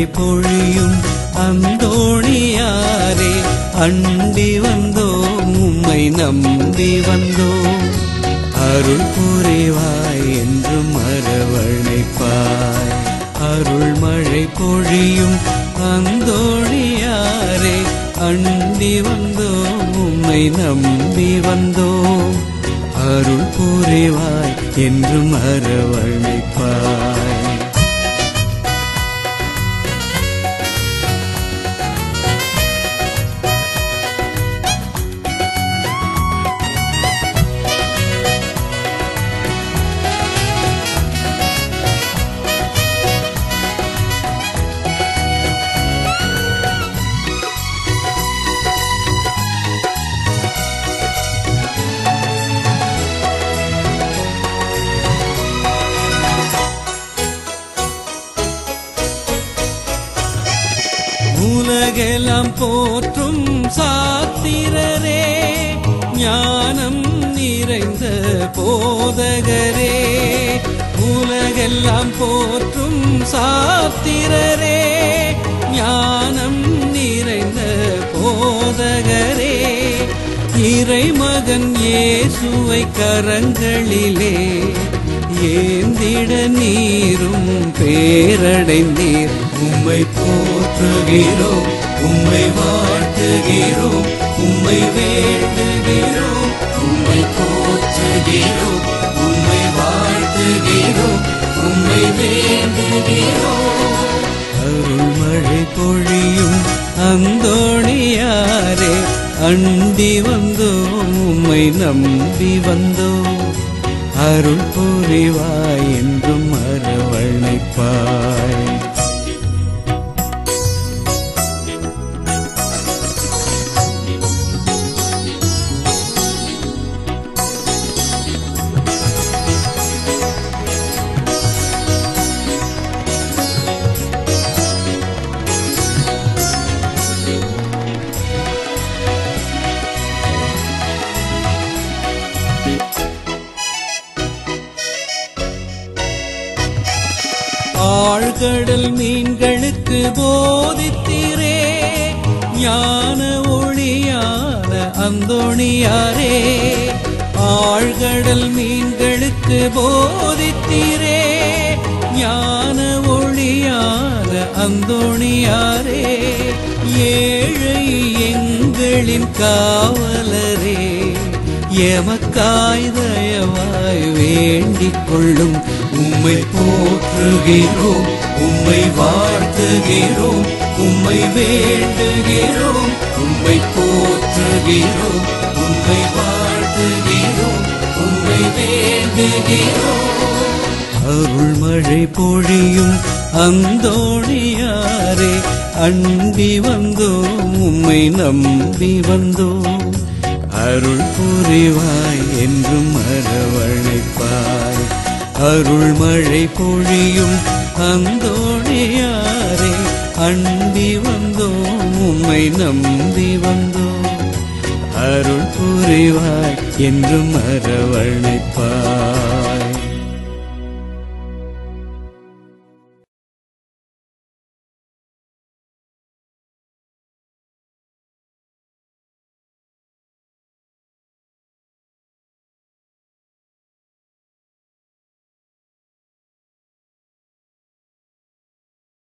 பொழியும் அந்தோணியாரே அண்டி வந்தோம் உம்மை நம்பி வந்தோம் அருள் புரிவாய் என்றும் அரவணைப்பாய் அருள் மழை பொழியும் அந்தோணியாரே அண்டி வந்தோம் உம்மை நம்பி வந்தோம் அருள் புரிவாய் என்றும் அரவணைப்பாய் உலகெல்லாம் போற்றும் சாத்திரரே ஞானம் நிறைந்த போதகரே உலகெல்லாம் போற்றும் சாத்திரரே ஞானம் நிறைந்த போதகரே இறைமகன் இயேசுவை கரங்களிலே ஏந்திட நீரும் பேரடைந்தீர் உம்மை போற்றுகிறோம் உம்மை வாழ்த்துகிறோம் உம்மை வேண்டுகிறோம் உம்மை போற்றுகிறோம் உம்மை வாழ்த்துகிறோம் உம்மை வேண்டுகிறோம் அருள் மழை பொழியும் அந்தோணியாரே அண்டி வந்தோம் உம்மை நம்பி வந்தோம் அருள் புரிவாய் என்றும் அரவணைப்பாய் ஆழ்கடல் மீன்களுக்கு போதித்திரே ஞான ஒளியான அந்தோணியாரே ஆழ்கடல் மீன்களுக்கு போதித்திரே ஞான ஒளியான அந்தோணியாரே ஏழை எங்களின் காவலரே எமக்காய் தயவாய் வேண்டிக் கொள்ளும் உம்மை போற்றுகிறோம் உம்மை வாழ்த்துகிறோம் உம்மை வேண்டுகிறோம் உம்மை போற்றுகிறோம் உம்மை வாழ்த்துகிறோம் உம்மை வேண்டுகிறோம் அருள் மழை பொழியும் அந்தோணியாரே அண்டி வந்தோம் உம்மை நம்பி வந்தோம் அருள் புரிவாய் என்றும் அரவணைப்பாய் அருள் மழை பொழியும் அந்தோணியாரே அண்டி வந்தோம் உம்மை நம்பி வந்தோம் அருள் புரிவாய் என்றும் அரவணைப்பாய்